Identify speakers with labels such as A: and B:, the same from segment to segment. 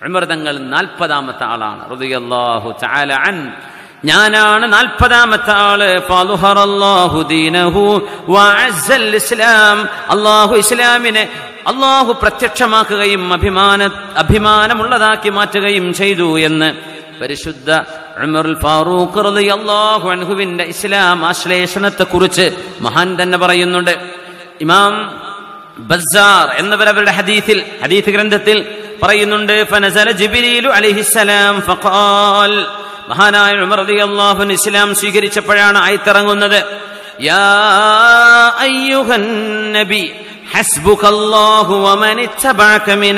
A: ഉമർ തങ്ങൾ നാൽപ്പതാമത്തെ ആളാണ് റളിയല്ലാഹു തആല അൻ ഞാനാണ് നാൽപ്പതാമത്തെ ആള് ഫളുഹറല്ലാഹു ദീനഹു വഅസ്സൽ ഇസ്ലാം അല്ലാഹു ഇസ്ലാമിനെ അള്ളാഹു പ്രത്യക്ഷമാക്കുകയും അഭിമാന അഭിമാനമുള്ളതാക്കി മാറ്റുകയും ചെയ്തു എന്ന് പരിശുദ്ധ ഉമറുൽ ഫാറൂഖ് റളിയല്ലാഹു അൻഹുവിന്റെ ഇസ്ലാം ആശ്ലേഷണത്തെ കുറിച്ച് മഹാൻ തന്നെ പറയുന്നുണ്ട് ഇമാം ബസാർ എന്നവർ അവരുടെ ഹദീസിൽ ഹദീസ് ഗ്രന്ഥത്തിൽ പറയുന്നുണ്ട് ഫനസല ജിബ്രീലു അലൈഹിസ്സലാം ഫഖാൽ മഹാനായ ഉമർ റളിയല്ലാഹു അൻഹു ഇസ്ലാം സ്വീകരിച്ചപ്പോഴാണ് ആയത്തിറങ്ങുന്നത് യാ അയ്യുഹൻ നബി حسبك الله ومن اتبعك من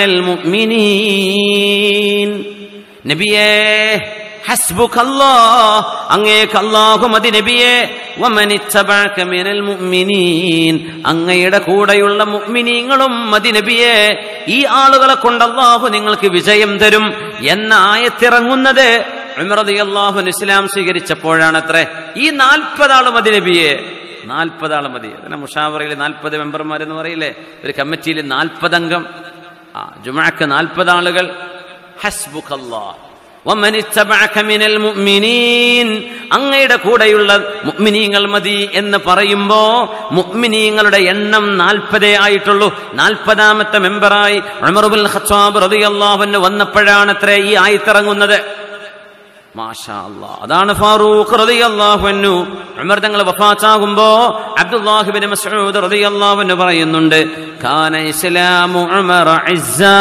A: المؤمنين നബിയേ ഹസ്ബുക്ക് അല്ലാഹ് അങ്ങേക്ക് അല്ലാഹു മതി നബിയേ വമൻ ഇത്തബഅക മിനൽ മുഅ്മിനീൻ അങ്ങയുടെ കൂടെയുള്ള മുഅ്മിനീങ്ങളും മതി നബിയേ ഈ ആളുകളെ കൊണ്ട് അല്ലാഹു നിങ്ങൾക്ക് വിജയം തരും എന്ന ആയത്തിറങ്ങുന്നത് ഉമർ റളിയല്ലാഹു അൻഹു ഇസ്ലാം സ്വീകരിച്ചപ്പോഴാണ് അത്രേ ഈ നാൽപ്പത് ആള് മതി നബിയേ നാൽപ്പത് ആള് മതി അതിനെ മുഷാവറയിൽ നാൽപ്പത് മെമ്പർമാർ എന്ന് പറയില്ലേ ഒരു കമ്മിറ്റിയിൽ നാൽപ്പത് അംഗം ആ ജുമാക്ക് നാൽപ്പത് ആളുകൾ ഹസ്ബുക്കല്ലാ വമൻ ഇത്തബഅക മിനൽ മുഅ്മിനീൻ അങ്ങയുടെ കൂടെയുള്ള മുഅ്മിനീങ്ങൾ മതി എന്ന് പറയുമ്പോ മുഅ്മിനീങ്ങളുടെ എണ്ണം നാൽപ്പതേ ആയിട്ടുള്ളൂ നാൽപ്പതാമത്തെ മെമ്പറായി ഉമറുൽ ഖത്താബ് റളിയല്ലാഹു അൻഹു വന്നപ്പോഴാണത്രേ ഈ ആയത്തിറങ്ങുന്നത് മാഷാ അല്ലാ അതാണ് ഫാറൂഖ് റളിയല്ലാഹു അൻഹു ഉമർ തങ്ങൾ വഫാത്താകുമ്പോ അബ്ദുല്ലാഹി ഇബ്നു മസ്ഊദ് റളിയല്ലാഹു അൻഹു പറയുന്നുണ്ട് കാന ഇസ്ലാമു ഉമർ ഇസ്സാ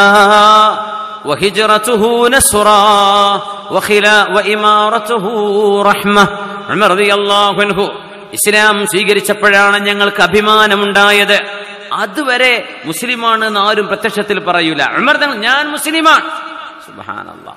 A: وهجرته نصرا وخلا وإمارته رحمة عمر رضي الله عنه ഇസ്ലാം സ്വീകരിച്ചപ്പോഴാണ് ഞങ്ങൾക്ക് അഭിമാനമുണ്ടായത് അതുവരെ മുസ്ലിമാണ് എന്ന് ആരും പ്രത്യക്ഷത്തിൽ പറയൂല ഉമർ തങ്ങൾ ഞാൻ മുസ്ലിമാണ് സുബ്ഹാനല്ലാഹ്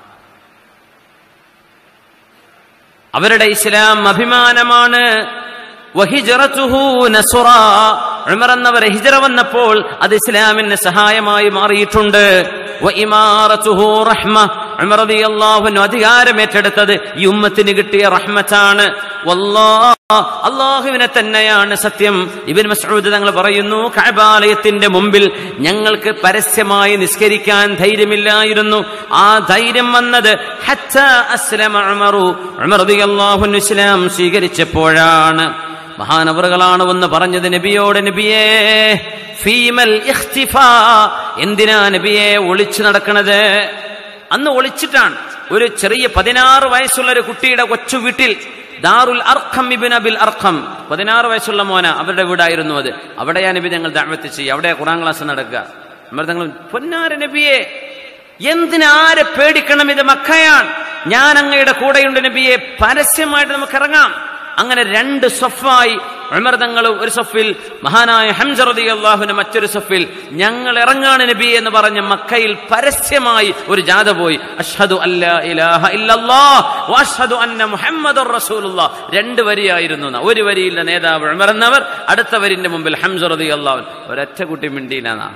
A: അവരുടെ ഇസ്ലാം അഭിമാനമാണ് വഹിജറത്തുഹു നസുറ ഉമർ എന്നവർ ഹിജറ വന്നപ്പോൾ അത് ഇസ്ലാമിന് സഹായമായി മാറിയിട്ടുണ്ട് വഇമാറത്തുഹു റഹ്മ ഉമർ റളിയല്ലാഹു അൻഹു അധികാരം ഏറ്റെടുത്തത് ഈ ഉമ്മത്തിന് കിട്ടിയ റഹ്മത്താണ് വല്ലാഹ് അള്ളാഹുവിനെ തന്നെയാണ് സത്യം ഇബിൻ മസ്ഊദ് തങ്ങൾ പറയുന്നു കഅബാലയത്തിന്റെ മുമ്പിൽ ഞങ്ങൾക്ക് പരസ്യമായി നിസ്കരിക്കാൻ ധൈര്യമില്ലായിരുന്നു ആ ധൈര്യം വന്നത് ഹത്താ അസ്ലമ ഉമറു ഉമർ റളിയല്ലാഹു അൻഹു ഇസ്ലാം സ്വീകരിച്ചപ്പോഴാണ് മഹാനവറുകളാണ് ഒന്ന് പറഞ്ഞത് നബിയോട് നബിയേ ഫീമൽ ഇഖ്തിഫാ എന്തിനാ നബിയെ ഒളിച്ചു നടക്കണത് അന്ന് ഒളിച്ചിട്ടാണ് ഒരു ചെറിയ പതിനാറ് വയസ്സുള്ള ഒരു കുട്ടിയുടെ കൊച്ചു വീട്ടിൽ ദാറുൽ അർഖം ഇബിൻ അബിൽ അർഖം പതിനാറ് വയസ്സുള്ള മോന അവരുടെ വീടായിരുന്നു അത് അവിടെയാ നബി ഞങ്ങൾ ദാവത്ത് ചെയ്യുക അവിടെ ഖുറാൻ ക്ലാസ് നടക്കുക നമ്മൾ തങ്ങൾ പൊന്നാര നബിയെ എന്തിനാരെ പേടിക്കണം ഇത് മക്കയാണ് ഞാൻ അങ്ങയുടെ കൂടെയുണ്ട് നബിയെ പരസ്യമായിട്ട് നമുക്ക് ഇറങ്ങാം അങ്ങനെ രണ്ട് സൊഫായി ഉമർതങ്ങൾ ഒരു സൊഫിൽ മഹാനായ ഹംസറതി അള്ളാഹുന് മറ്റൊരു സൊഫിൽ ഞങ്ങൾ ഇറങ്ങാണ് നബി എന്ന് പറഞ്ഞ മക്കയിൽ പരസ്യമായി ഒരു ജാഥ പോയി അഷ്ഹദു അല്ലാ ഇലാഹ ഇല്ലല്ലാഹ് വഅഷ്ഹദു അന്ന മുഹമ്മദുർ റസൂലുള്ളാഹ് രണ്ട് വരിയായിരുന്നു ന്നാ. ഒരു വരിയിലെ നേതാവ് ഉമർ എന്നവർ അടുത്ത വരിന്റെ മുമ്പിൽ ഹംസറതി അള്ളാഹു ഒരൊറ്റ കുട്ടി മിണ്ടീനാ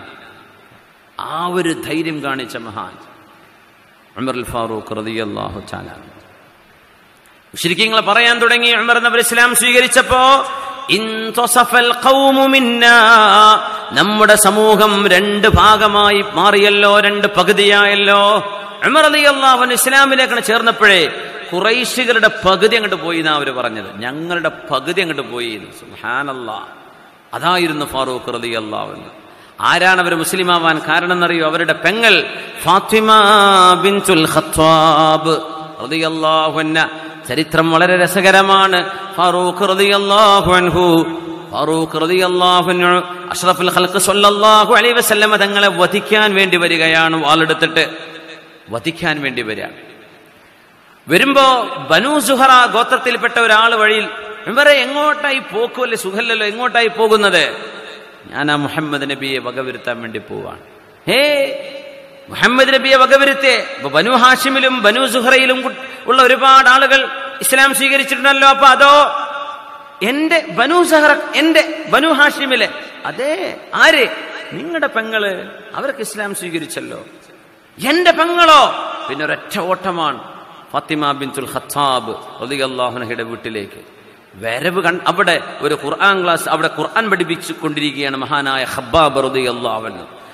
A: ആ ഒരു ധൈര്യം കാണിച്ച മഹാൻ ഉമർ ഫാറൂഖ് റളിയല്ലാഹു തആല മുശ്രിക്കീങ്ങളെ പറയാൻ തുടങ്ങി ഉമർ എന്നവർ ഇസ്ലാം സ്വീകരിച്ചപ്പോ ഇൻതസഫൽ ഖൗമു മിന്നാ നമ്മുടെ സമൂഹം രണ്ട് ഭാഗമായി മാറിയല്ലോ രണ്ട് പകുതിയായല്ലോ ഉമർ റളിയല്ലാഹു അൻഹു ഇസ്ലാമിലേക്കാണ് ചേർന്നപ്പോഴേ കുറൈശികളുടെ പകുതി അങ്ങോട്ട് പോയി എന്നാ അവര് പറഞ്ഞത് ഞങ്ങളുടെ പകുതി അങ്ങോട്ട് പോയി സുഹാനല്ലാ അതായിരുന്നു ഫാറൂഖ് റളിയല്ലാഹു അൻഹു ആരാണ് അവർ മുസ്ലിമാവാൻ കാരണം എന്നറിയോ അവരുടെ പെങ്ങൾ ഫാത്തിമ ബിൻതുൽ ഖത്താബ് റളിയല്ലാഹു അൻഹ ചരിത്രം വളരെ രസകരമാണ് ഫാറൂഖ് റളിയല്ലാഹു അൻഹു ഫാറൂഖ് റളിയല്ലാഹു അൻഹു അഷ്റഫുൽ ഖൽഖ് സ്വല്ലല്ലാഹു അലൈഹി വസല്ലമ തങ്ങളെ വധിക്കാൻ വേണ്ടി വരികയാണ് വാളെടുത്തിട്ട് വധിക്കാൻ വേണ്ടി വരികയാണ് വരുമ്പോ ബനു സുഹറ ഗോത്രത്തിൽപ്പെട്ട ഒരാൾ വഴിയിൽ ഇവരെ എങ്ങോട്ടായി പോക്കുമല്ലേ സുഖല്ലല്ലോ എങ്ങോട്ടായി പോകുന്നത് ഞാൻ ആ മുഹമ്മദ് നബിയെ വകവരുത്താൻ വേണ്ടി പോവാണ് ഹേ മുഹമ്മദ് നബിയെ വകവരുത്തേ ഇപ്പൊ ബനു ഹാഷിമിലും ബനു സുഹറയിലും കു- ഉള്ള ഒരുപാട് ആളുകൾ ഇസ്ലാം സ്വീകരിച്ചിട്ടുണ്ടല്ലോ അപ്പൊ അതോ എന്റെ ബനു സഹറ എന്റെ ബനു ഹാഷിമിലെ അതെ ആര് നിങ്ങളുടെ പെങ്ങള് അവർക്ക് ഇസ്ലാം സ്വീകരിച്ചല്ലോ എന്റെ പെങ്ങളോ പിന്നെ ഒരൊറ്റ ഓട്ടമാണ് ഫാത്തിമ ബിൻതുൽ ഖത്താബ് റളിയല്ലാഹുനഹയുടെ വീട്ടിലേക്ക് വരവ് കൺ അവിടെ ഒരു ഖുർആൻ ക്ലാസ് അവിടെ ഖുർആൻ പഠിപ്പിച്ചു കൊണ്ടിരിക്കുകയാണ് മഹാനായ ഹബ്ബാബ് റളിയല്ലാഹു അൻഹു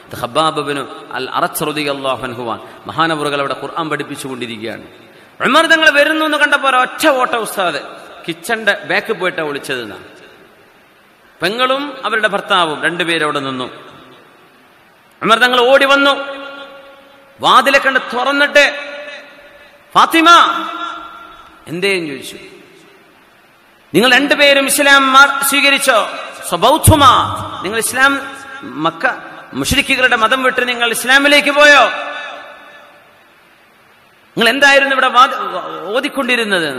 A: ഇത് ഹബ്ബാബിന് അൽ അറച്ചറുദി അള്ളാഹുവാൻ മഹാനവറുകൾ അവിടെ ഖുർആൻ പഠിപ്പിച്ചുകൊണ്ടിരിക്കുകയാണ് ഉമർ തങ്ങൾ വരുന്നു എന്ന് കണ്ടപ്പോൾ ഒറ്റ ഓട്ട ഉസ്താദ് കിച്ചന്റെ ബാക്ക് പോയിട്ടാ വിളിച്ചത് എന്നാ പെങ്ങളും അവരുടെ ഭർത്താവും രണ്ടുപേരും അവിടെ നിന്നു ഉമർ തങ്ങൾ ഓടി വന്നു വാതിലെ കണ്ട് തുറന്നിട്ട് ഫാത്തിമ എന്തേയും ചോദിച്ചു നിങ്ങൾ രണ്ടുപേരും ഇസ്ലാം മാ- സ്വീകരിച്ചോ സ്വബൗദ്ധമ നിങ്ങൾ ഇസ്ലാം മക്ക മുഷരിക്കുകളുടെ മതം വിട്ട് നിങ്ങൾ ഇസ്ലാമിലേക്ക് പോയോ നിങ്ങൾ എന്തായിരുന്നു ഇവിടെ വാദ- ഓതിക്കൊണ്ടിരുന്നത്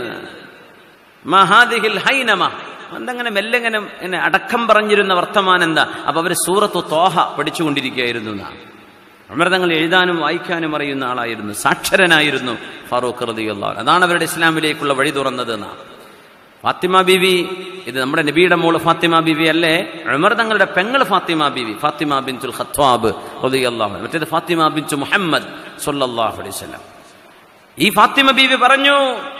A: മഹാദിഹിൽ ഹൈനമ എന്തങ്ങനെ മെല്ലെങ്ങനെ എന്നെ അടക്കം പറഞ്ഞിരുന്ന വർത്തമാനം എന്താ അപ്പൊ അവര് സൂറത്ത് തോഹ പഠിച്ചുകൊണ്ടിരിക്കുകയായിരുന്നു എന്നാ ഉമർ തങ്ങൾ എഴുതാനും വായിക്കാനും അറിയുന്ന ആളായിരുന്നു സാക്ഷരനായിരുന്നു ഫാറൂഖ് റളിയല്ലാഹു അൻഹു. അതാണ് അവരുടെ ഇസ്ലാമിലേക്കുള്ള വഴി തുറന്നത് എന്നാ ഫാത്തിമ ബീവി ഇത് നമ്മുടെ നബിയുടെ മോള് ഫാത്തിമ ബീവി അല്ലേ ഉമർ തങ്ങളുടെ പെങ്ങൾ ഫാത്തിമ ബീവി ഫാത്തിമ ബിൻതുൽ ഖത്വാബ് റളിയല്ലാഹു അൻഹു. മറ്റേത് ഫാത്തിമ ബിൻതു മുഹമ്മദ് സല്ലല്ലാഹു അലൈഹി വസല്ലം ഈ ഫാത്തിമ ബീവി പറഞ്ഞു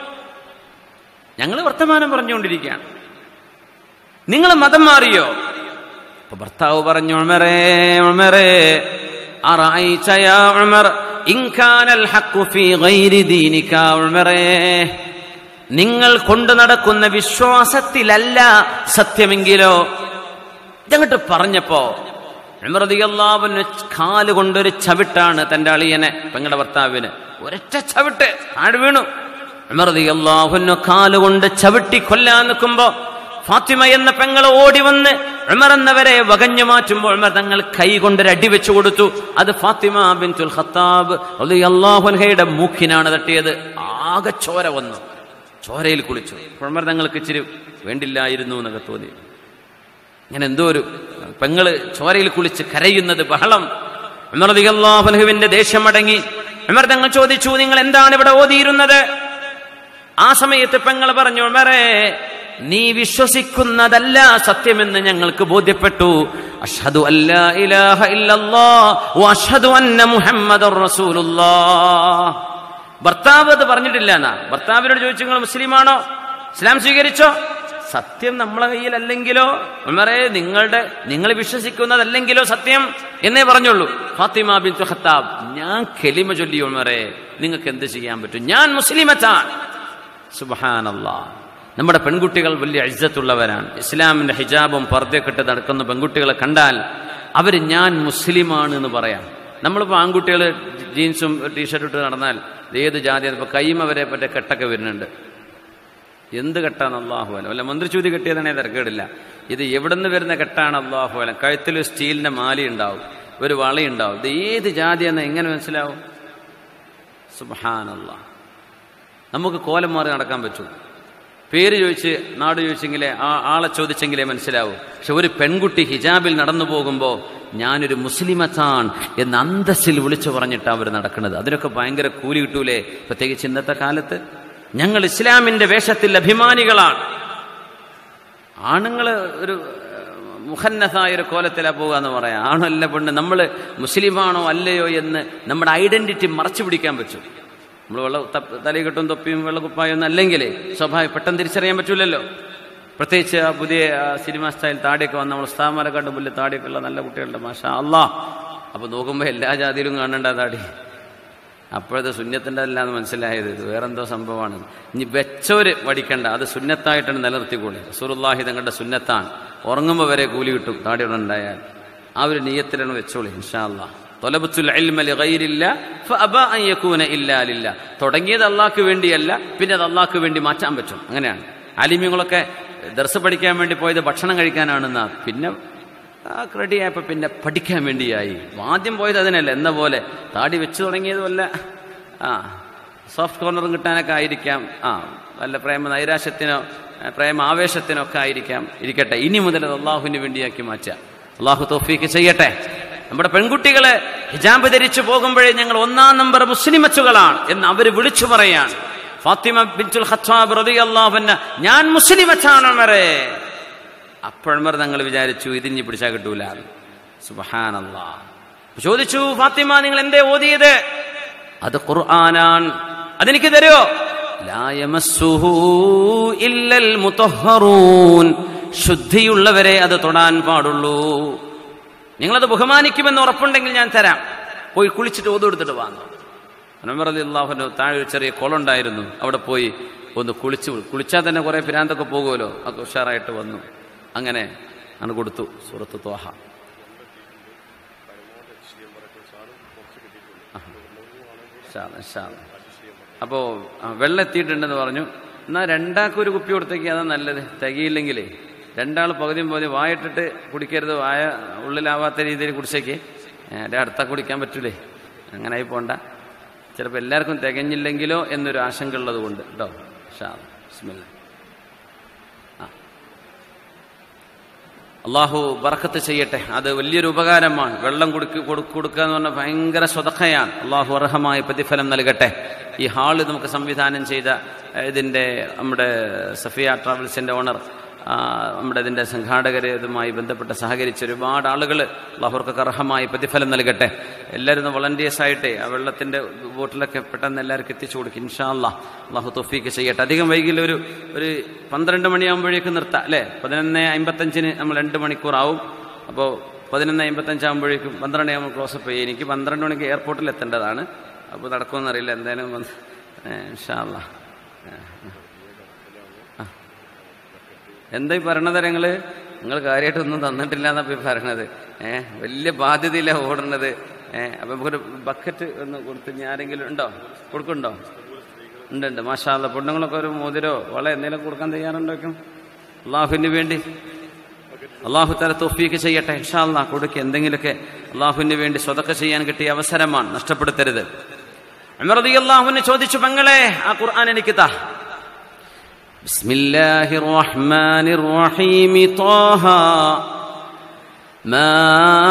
A: ഞങ്ങൾ വർത്തമാനം പറഞ്ഞുകൊണ്ടിരിക്കുകയാണ് നിങ്ങൾ മതം മാറിയോ അപ്പൊ ഭർത്താവ് പറഞ്ഞു ഉമറേ ഉമറേ അറഅയ്ത യാ ഉമർ ഇൻ കാനൽ ഹഖ് ഫീ ഗൈരി ദീനിക ഉമറേ നിങ്ങൾ കൊണ്ടു നടക്കുന്ന വിശ്വാസത്തിലല്ല സത്യമെങ്കിലോ ഇതങ്ങോട്ട് പറഞ്ഞപ്പോ ഉമർദിയല്ലാവിന് കാല് കൊണ്ടൊരു ചവിട്ടാണ് തന്റെ അളിയനെ പെങ്ങളുടെ ഭർത്താവിന് ഒരൊറ്റ ചവിട്ട് ആട് വീണു ഉമർദിയല്ലാഹുന്നു കാലുകൊണ്ട് ചവിട്ടി കൊല്ലാൻ നിൽക്കുമ്പോ ഫാത്തിമ എന്ന പെങ്ങൾ ഓടി വന്ന് ഉമർ എന്നവരെ വകഞ്ഞു മാറ്റുമ്പോൾ ഉമർ തങ്ങൾ കൈ കൊണ്ടൊരു അടി വെച്ചു കൊടുത്തു അത് ഫാത്തിമ ബിൻതുൽ ഖത്താബ് അള്ളാഹുൻഹയുടെ മൂക്കിനാണ് തട്ടിയത് ആകെ ചോര വന്നു ചോരയിൽ കുളിച്ചു ഉമർ തങ്ങൾക്ക് ഇച്ചിരി വേണ്ടില്ലായിരുന്നു എന്നൊക്കെ തോന്നി ഇങ്ങനെ എന്തോ ഒരു പെങ്ങള് ചോരയിൽ കുളിച്ച് കരയുന്നത് ബഹളം ഉമർദിഹുവിന്റെ ദേഷ്യം അടങ്ങി ഉമർ തങ്ങൾ ചോദിച്ചു നിങ്ങൾ എന്താണ് ഇവിടെ ഓതിയിരുന്നത് ആ സമയത്ത് പെങ്ങൾ പറഞ്ഞു ഉമറേ നീ വിശ്വസിക്കുന്നതല്ല സത്യമെന്ന് ഞങ്ങൾക്ക് ബോധ്യപ്പെട്ടു അഷ്ഹദു അല്ലാ ഇലാഹ ഇല്ലല്ലാഹ് വഅഷ്ഹദു അന്ന മുഹമ്മദുർ റസൂലുള്ളാഹ് ഭർത്താവ് അത് പറഞ്ഞിട്ടില്ല എന്നാ ഭർത്താവിനോട് ചോദിച്ചു നിങ്ങൾ മുസ്ലിമാണോ ഇസ്ലാം സ്വീകരിച്ചോ സത്യം നമ്മളെ കയ്യിലല്ലെങ്കിലോ ഉമറേ നിങ്ങളുടെ നിങ്ങൾ വിശ്വസിക്കുന്നതല്ലെങ്കിലോ സത്യം എന്നേ പറഞ്ഞുള്ളൂ ഫാത്തിമ ബിൻ ഖത്താബ് ഞാൻ കെലിമ ചൊല്ലി ഉമറേ നിങ്ങൾക്ക് എന്ത് ചെയ്യാൻ പറ്റും ഞാൻ മുസ്ലിമത്താണ് സുബഹാനല്ലാ നമ്മുടെ പെൺകുട്ടികൾ വലിയ അഴുത്തത്തുള്ളവരാണ് ഇസ്ലാമിന്റെ ഹിജാബും പർദ്ദയൊക്കെ ഇട്ട് നടക്കുന്ന പെൺകുട്ടികളെ കണ്ടാൽ അവർ ഞാൻ മുസ്ലിമാണ് എന്ന് പറയാം നമ്മളിപ്പോൾ ആൺകുട്ടികൾ ജീൻസും ടീഷർട്ടും ഇട്ട് നടന്നാൽ ഇത് ഏത് ജാതിയാണ് ഇപ്പോൾ കൈമ വരെ പറ്റ കെട്ടൊക്കെ വരുന്നുണ്ട് എന്ത് കെട്ടാണ് അള്ളാഹു അലം അല്ല മന്ത്രിച്ചൂതി കെട്ടിയതാണേ തിരക്കേടില്ല ഇത് എവിടെ നിന്ന് വരുന്ന കെട്ടാണ് അള്ളാഹു അലം കഴുത്തിൽ ഒരു സ്റ്റീലിന്റെ മാലി ഉണ്ടാവും ഒരു വളയുണ്ടാവും ഇത് ഏത് ജാതിയെന്ന് എങ്ങനെ മനസ്സിലാവും സുബാനല്ലാ നമുക്ക് കോലം മാറി നടക്കാൻ പറ്റൂ പേര് ചോദിച്ച് നാട് ചോദിച്ചെങ്കിലേ ആ ആളെ ചോദിച്ചെങ്കിലേ മനസ്സിലാവൂ പക്ഷെ ഒരു പെൺകുട്ടി ഹിജാബിൽ നടന്നു പോകുമ്പോൾ ഞാനൊരു മുസ്ലിമത്താണ് എന്ന് അന്തസ്സിൽ വിളിച്ചു പറഞ്ഞിട്ടാണ് അവർ നടക്കുന്നത് അതിനൊക്കെ ഭയങ്കര കൂലി കിട്ടൂലേ പ്രത്യേകിച്ച് ഇന്നത്തെ കാലത്ത് ഞങ്ങൾ ഇസ്ലാമിന്റെ വേഷത്തിൽ അഭിമാനികളാണ് ആണുങ്ങൾ ഒരു മുഹന്നതായ ഒരു കോലത്തിലാ പോകുക എന്ന് പറയാം ആണല്ല പെണ്ണ് നമ്മൾ മുസ്ലിമാണോ അല്ലയോ എന്ന് നമ്മുടെ ഐഡന്റിറ്റി മറച്ചു പിടിക്കാൻ പറ്റും നമ്മൾ വെള്ള ത- തലയിൽ കെട്ടും തൊപ്പിയും വെള്ളക്കുപ്പായും ഒന്നും അല്ലെങ്കിൽ സ്വാഭാവികം പെട്ടെന്ന് തിരിച്ചറിയാൻ പറ്റൂലല്ലോ പ്രത്യേകിച്ച് ആ പുതിയ ആ സിനിമ സ്റ്റൈൽ താടിയൊക്കെ വന്ന് നമ്മൾ സ്ഥാമല കണ്ട് മുല്ല് താടിയൊക്കെ ഉള്ള നല്ല കുട്ടികളുടെ മാഷാ അല്ലാ അപ്പൊ നോക്കുമ്പോൾ എല്ലാ ജാതിയിലും കാണണ്ട താടി അപ്പോഴത് സുന്നത്തിന്റെ അല്ലാന്ന് മനസ്സിലായത് ഇത് വേറെന്തോ സംഭവമാണ് ഇനി വെച്ചോര് വടിക്കണ്ട അത് സുന്നത്തായിട്ടാണ് നിലനിർത്തിക്കൂടി റസൂലുള്ളാഹി തങ്ങളുടെ സുന്നത്താണ് ഉറങ്ങുമ്പോൾ വരെ കൂലി കിട്ടും താടി ഉണ്ടായാൽ ആ ഒരു നീയത്തിലാണ് വെച്ചോളി ഇൻഷാ അല്ലാ തൊലബത്തുൽ ഇൽമ ലിഗൈരില്ല ഫഅബാ അൻ യകൂന ഇല്ലാ ലില്ലാ തുടങ്ങിയത് അള്ളാഹ്ക്ക് വേണ്ടിയല്ല പിന്നെ അത് അള്ളാഹ്ക്ക് വേണ്ടി മാറ്റാൻ പറ്റും അങ്ങനെയാണ് ആലിമ്യങ്ങളൊക്കെ ദർസ് പഠിക്കാൻ വേണ്ടി പോയത് ഭക്ഷണം കഴിക്കാനാണെന്നാ പിന്നെ ആ റെഡി ആയപ്പോ പിന്നെ പഠിക്കാൻ വേണ്ടിയായി ആദ്യം പോയത് അതിനല്ല എന്ന പോലെ താടി വെച്ചു തുടങ്ങിയതുമല്ല ആ സോഫ്റ്റ് കോർണറും കിട്ടാനൊക്കെ ആയിരിക്കാം ആ വല്ല പ്രേമ നൈരാശ്യത്തിനോ ഏ, പ്രേമ ആവേശത്തിനോ ഒക്കെ ആയിരിക്കാം ഇരിക്കട്ടെ ഇനി മുതൽ അത് അള്ളാഹുവിന് വേണ്ടിയാക്കി മാറ്റാം അള്ളാഹു തോഫീക്ക് ചെയ്യട്ടെ നമ്മുടെ പെൺകുട്ടികളെ ഹിജാബ് ധരിച്ചു പോകുമ്പോഴേ ഞങ്ങൾ ഒന്നാം നമ്പർ മുസ്ലിമച്ചുകളാണ് എന്ന് അവര് വിളിച്ചു പറയാണ് ഫാത്തിമ ബിൻതുൽ ഖത്താബ് റളിയല്ലാഹുഅൻഹ ഞാൻ മുസ്ലിമച്ചാണ് മറേ അപ്പോഴമർ തങ്ങൾ വിചാരിച്ചു ഇതിഞ്ഞി പിടിച്ചാൽ കിട്ടൂല സുബഹാനല്ലാ ചോദിച്ചു ഫാത്തിമ നിങ്ങൾ എന്തേ ഓതിയത് അത് ഖുർആനാൻ അതെനിക്ക് തരുമോ ലാ യമസ്സുഹു ഇല്ലൽ മുതഹ്ഹറൂൻ ശുദ്ധിയുള്ളവരെ അത് തൊടാൻ പാടുള്ളൂ നിങ്ങളത് ബഹുമാനിക്കുമെന്ന് ഉറപ്പുണ്ടെങ്കിൽ ഞാൻ തരാം പോയി കുളിച്ചിട്ട് ഓതു എടുത്തിട്ട് വാങ്ങും അനമറലി അള്ളാഹുന് താഴെ ഒരു ചെറിയ കുളമുണ്ടായിരുന്നു അവിടെ പോയി ഒന്ന് കുളിച്ച് കുളിച്ചാൽ തന്നെ കുറെ പിരാന്തൊക്കെ പോകുമല്ലോ ഒക്കെ ഉഷാറായിട്ട് വന്നു അങ്ങനെ ആണ് കൊടുത്തു സൂറത്ത് തോഹ അപ്പോ ആ, വെള്ളം എത്തിയിട്ടുണ്ടെന്ന് പറഞ്ഞു എന്നാ രണ്ടാൾക്കും ഒരു കുപ്പി കൊടുത്തേക്ക് അതാ നല്ലത് തികയില്ലെങ്കിലേ രണ്ടാൾ പകുതിയും പകുതി വായിട്ടിട്ട് കുടിക്കരുത് വായ ഉള്ളിലാവാത്ത രീതിയിൽ കുടിച്ചേക്ക് എൻ്റെ അടുത്ത കുടിക്കാൻ പറ്റൂലേ അങ്ങനെ ആയി പോണ്ട ചിലപ്പോൾ എല്ലാവർക്കും തികഞ്ഞില്ലെങ്കിലോ എന്നൊരു ആശങ്ക ഉള്ളത് കൊണ്ട് കേട്ടോ ഷാ ബിസ്മില്ലാ അള്ളാഹു ബർക്കത്ത് ചെയ്യട്ടെ അത് വലിയൊരു ഉപകാരമാണ് വെള്ളം കൊടുക്ക കൊടു- കൊടുക്കുക എന്ന് പറഞ്ഞാൽ ഭയങ്കര സ്വതക്കയാണ് അള്ളാഹു അർഹമായ പ്രതിഫലം നൽകട്ടെ ഈ ഹാള് നമുക്ക് സംവിധാനം ചെയ്ത ഏഹ്, ഇതിൻ്റെ നമ്മുടെ സഫിയ ട്രാവൽസിൻ്റെ ഓണർ ആ, നമ്മുടെ ഇതിൻ്റെ സംഘാടകർ ഇതുമായി ബന്ധപ്പെട്ട് സഹകരിച്ച ഒരുപാട് ആളുകൾ അള്ളാഹുർക്കൊക്കെ അർഹമായ പ്രതിഫലം നൽകട്ടെ എല്ലാവരും ഒന്ന് വളണ്ടിയേഴ്സ് ആയിട്ടേ ആ വെള്ളത്തിൻ്റെ ബോട്ടിലൊക്കെ പെട്ടെന്ന് എല്ലാവർക്കും എത്തിച്ചു കൊടുക്കും ഇൻഷാ അല്ലാ അള്ളാഹു തൊഫീക്ക് ചെയ്യട്ടെ അധികം വൈകില്ല ഒരു ഒരു പന്ത്രണ്ട് മണിയാകുമ്പോഴേക്കും നിർത്താം അല്ലേ പതിനൊന്ന് അമ്പത്തഞ്ചിന് നമ്മൾ രണ്ട് മണിക്കൂറാവും അപ്പോൾ പതിനൊന്ന് അമ്പത്തഞ്ചാകുമ്പോഴേക്കും പന്ത്രണ്ട് ആകുമ്പോൾ ക്ലോസപ്പ് ചെയ്യും എനിക്ക് പന്ത്രണ്ട് മണിക്ക് എയർപോർട്ടിൽ എത്തേണ്ടതാണ് അപ്പോൾ നടക്കുമെന്നറിയില്ല എന്തായാലും വന്ന് ഏ, ഇൻഷാ അല്ലാ ഏ, ആ. എന്താ ഈ പറയണത് നിങ്ങള് നിങ്ങൾ കാര്യമായിട്ടൊന്നും തന്നിട്ടില്ല എന്നാ ഇപ്പൊ ഈ പറയണത് ഏഹ് വലിയ ബാധ്യതയിലാണ് ഓടുന്നത് ഏഹ് അപ്പൊ നമുക്കൊരു ബക്കറ്റ് ഒന്ന് കൊടുത്ത് ഇനി ആരെങ്കിലും ഉണ്ടോ കൊടുക്കുന്നുണ്ടോ ഉണ്ട് ഉണ്ട് മാഷാല്ല പെണ്ണുങ്ങളൊക്കെ ഒരു മോതിരോ വള എന്തെങ്കിലും കൊടുക്കാൻ തയ്യാറുണ്ടോക്കും അള്ളാഹുവിന് വേണ്ടി അള്ളാഹു തല തൊഫീക്ക് ചെയ്യട്ടെ ഇൻഷാ അല്ലാ കൊടുക്കുക എന്തെങ്കിലുമൊക്കെ അള്ളാഹുവിന് വേണ്ടി സ്വതക്ക ചെയ്യാൻ കിട്ടിയ അവസരമാണ് നഷ്ടപ്പെടുത്തരുത് അമർദി അള്ളാഹുവിനെ ചോദിച്ചു പെങ്ങളെ ആ ഖുർആൻ എനിക്ക് താ بسم الله الرحمن الرحيم طه ما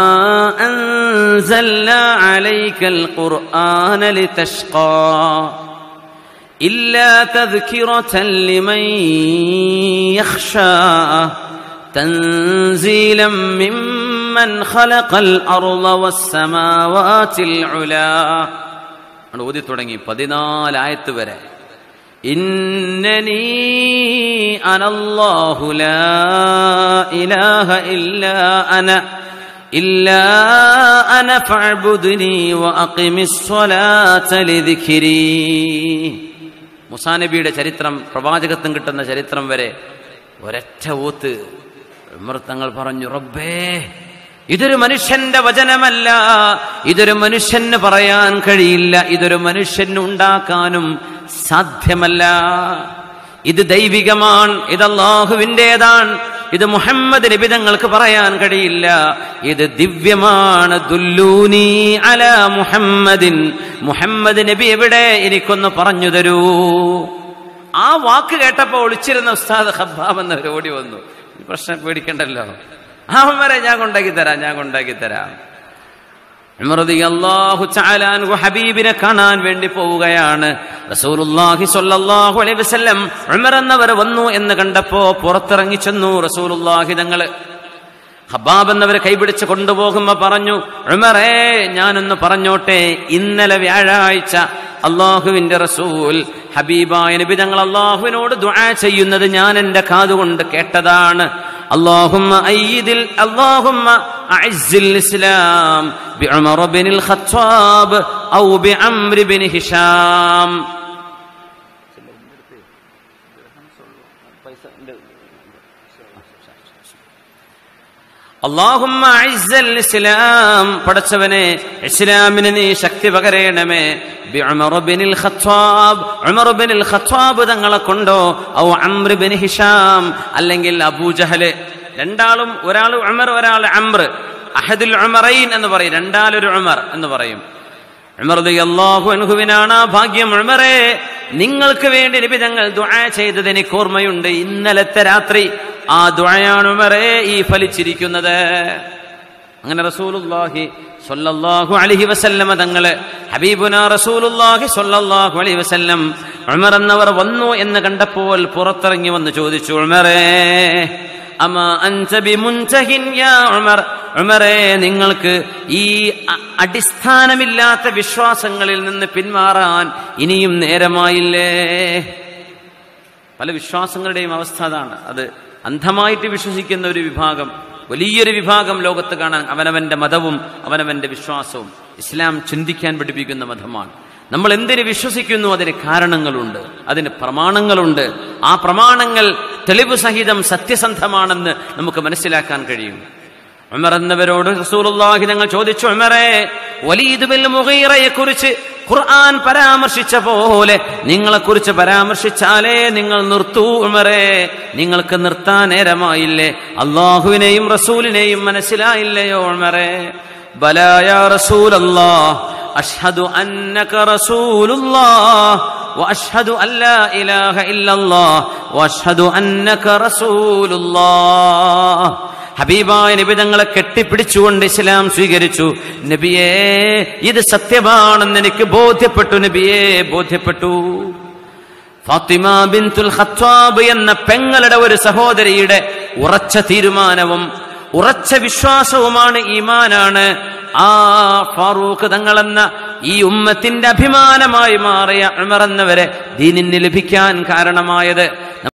A: أنزلنا عليك القرآن لتشقى إلا تذكرة لمن يخشى تنزيلا ممن خلق الأرض والسماوات العلا ആണ് ഓതി തുടങ്ങി പതിനാലായത്ത് വരെ إنني أنا الله لا إله إلا أنا إلا أنا فاعبدني وأقم الصلاة لذكري മുസാനബിയുടെ ചരിത്രം പ്രവാചകത്വം കിട്ടുന്ന ചരിത്രം വരെ ഒരൊറ്റ ഊത്ത് ഉമർ തങ്ങൾ പറഞ്ഞു റബ്ബേ ഇതൊരു മനുഷ്യന്റെ വചനമല്ല ഇതൊരു മനുഷ്യന് പറയാൻ കഴിയില്ല ഇതൊരു മനുഷ്യന് ഉണ്ടാക്കാനും സാധ്യമല്ല ഇത് ദൈവികമാണ് ഇത് അള്ളാഹുവിൻ്റെതാണ് ഇത് മുഹമ്മദ് നബി തങ്ങൾക്ക് പറയാൻ കഴിയില്ല ഇത് ദിവ്യമാണ് ദുല്ലൂനി അല മുഹമ്മദിൻ മുഹമ്മദ് നബി എവിടെ എനിക്കൊന്ന് പറഞ്ഞു തരൂ ആ വാക്ക് കേട്ടപ്പോ ഒളിച്ചിരുന്ന ഉസ്താദ് ഹബ്ബാബ് എന്നവർ ഓടി വന്നു ഈ പ്രശ്നം പേടിക്കണ്ടല്ലോ അവൻ വരെ ഞാൻ കൊണ്ടാക്കി തരാം ഞാൻ കൊണ്ടാക്കി തരാം ഉമർ റളിയല്ലാഹു തആല അൻഹു ഹബീബിനെ കാണാൻ വേണ്ടി പോവുകയാണ് റസൂലുള്ളാഹി സ്വല്ലല്ലാഹു അലൈഹി വസല്ലം ഉമർ എന്നവർ വന്നു എന്ന് കണ്ടപ്പോ പുറത്തിറങ്ങി ചെന്നു റസൂലുള്ളാഹി തങ്ങള് ഹബാബ് എന്നവരെ കൈപിടിച്ച് കൊണ്ടുപോകുമ്പോ പറഞ്ഞു ഉമറേ ഞാനൊന്ന് പറഞ്ഞോട്ടെ ഇന്നലെ വ്യാഴാഴ്ച അള്ളാഹുവിന്റെ റസൂൽ ഹബീബായ നബി തങ്ങൾ അള്ളാഹുവിനോട് ദുആ ചെയ്യുന്നത് ഞാൻ എന്റെ കാതുകൊണ്ട് കേട്ടതാണ് اللهم أيد ال- اللهم أعز الإسلام بعمر بن الخطاب أو بعمر بن هشام അള്ളാഹുമ്മ അഇസ്സൽ ഇസ്ലാം പടച്ചവനെ ഇസ്ലാമിന് നീ ശക്തി പകരേണമേ ബി ഉമർ ബിനിൽ ഖത്താബ് ഉമർ ബിനിൽ ഖത്താബ് തങ്ങളെ കൊണ്ടോ ഔ അംർ ബിൻ ഹിഷാം അല്ലെങ്കിൽ അബൂജഹല് രണ്ടാളും ഒരാൾ ഉമർ ഒരാൾ അംർ അഹദുൽ ഉമറൈൻ എന്ന് പറയും രണ്ടാലൊരു ഉമർ എന്ന് പറയും ഉമർ അള്ളാഹു അൻഹുവിനാണ് ആ ഭാഗ്യം ഉമറെ നിങ്ങൾക്ക് വേണ്ടി നബി തങ്ങൾ ദുആ ചെയ്തത് എനിക്ക് ഓർമ്മയുണ്ട് ഇന്നലത്തെ രാത്രി ആ ദുആയാണ് ഉമറെ ഈ ഫലിച്ചിരിക്കുന്നത് അങ്ങനെ റസൂലുള്ളാഹി സ്വല്ലല്ലാഹു അലൈഹി വസല്ലമ തങ്ങള് ഹബീബുന റസൂലുള്ളാഹി സ്വല്ലല്ലാഹു അലൈഹി വസല്ലം ഉമർ എന്നവർ വന്നു എന്ന് കണ്ടപ്പോൾ പുറത്തിറങ്ങി വന്ന് ചോദിച്ചു ഉമറേ അമ അൻത ബിമുൻതഹിൻ യാ ഉമർ ഉമറേ നിങ്ങൾക്ക് ഈ അ- അടിസ്ഥാനമില്ലാത്ത വിശ്വാസങ്ങളിൽ നിന്ന് പിന്മാറാൻ ഇനിയും നേരമായില്ലേ പല വിശ്വാസങ്ങളുടെയും അവസ്ഥ അതാണ് അത് അന്ധമായിട്ട് വിശ്വസിക്കുന്ന ഒരു വിഭാഗം വലിയൊരു വിഭാഗം ലോകത്ത് കാണാൻ അവനവന്റെ മതവും അവനവന്റെ വിശ്വാസവും ഇസ്ലാം ചിന്തിക്കാൻ പഠിപ്പിക്കുന്ന മതമാണ് നമ്മൾ എന്തിനു വിശ്വസിക്കുന്നു അതിന് കാരണങ്ങളുണ്ട് അതിന് പ്രമാണങ്ങളുണ്ട് ആ പ്രമാണങ്ങൾ തെളിവ് സഹിതം സത്യസന്ധമാണെന്ന് നമുക്ക് മനസ്സിലാക്കാൻ കഴിയും ഉമർ എന്നവരോട് റസൂലുള്ളാഹി ഞങ്ങൾ ചോദിച്ചു ഉമറെ വലീദ് ബിൻ മുഗീറയെ കുറിച്ച് ഖുർആൻ പരാമർശിച്ച പോലെ നിങ്ങളെ കുറിച്ച് പരാമർശിച്ചാലേ നിങ്ങൾ നിർത്തൂ ഉമറെ നിങ്ങൾക്ക് നിർത്താൻ നേരമായില്ലേ അള്ളാഹുവിനെയും റസൂലിനെയും മനസ്സിലായില്ലയോ ഉമറെ ബലായ റസൂലല്ലാ അഷ്ഹദു അന്നക റസൂലുള്ളാഹ് واشهد ان لا اله الا الله واشهد انك رسول الله ഹബീബായ നബി തങ്ങളെ കെട്ടിപ്പിടിച്ചുകൊണ്ട് ഇസ്ലാം സ്വീകരിച്ചു നബിയേ ഇത് സത്യമാണെന്ന് എനിക്ക് ബോധ്യപ്പെട്ടു നബിയേ ബോധ്യപ്പെട്ടു ഫാത്തിമ ബിൻതുൽ ഖത്താബ് എന്ന പെങ്ങളുടെ ഒരു സഹോദരിയുടെ ഉറച്ച തീരുമാനവും ഉറച്ച വിശ്വാസവുമാണ് ഈമാനാണ് ആ ഫാറൂഖ് തങ്ങളെന്ന ഈ ഉമ്മത്തിന്റെ അഭിമാനമായി മാറിയ ഉമർ എന്നവരെ ദീനിന് ലഭിക്കാൻ കാരണമായത്